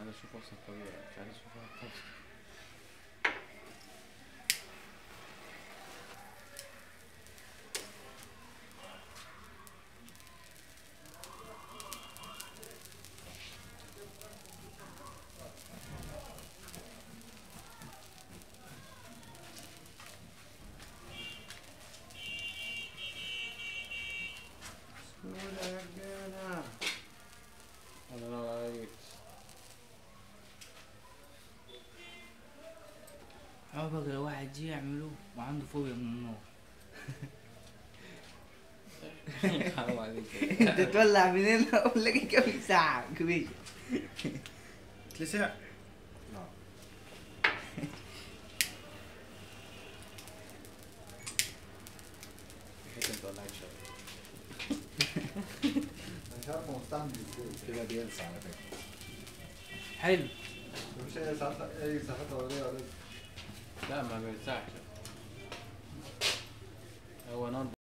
اشوف اصلا طبيعي مش عايز اشوفها طبيعي بسهولة يا رجالة الله ينور عليك عقبك لو واحد جه يعمله وعنده فوبيا من النار حرام عليك انت تولع من هنا اقول لك كم ساعة كبير تلسع حته مطلعك شويه مش عارف هو مستعمل ازاي كده بيلسع على فكرة حلو مش اي ساعات اي ساعات اوليه ولا لا ما بيرتاحش هو نار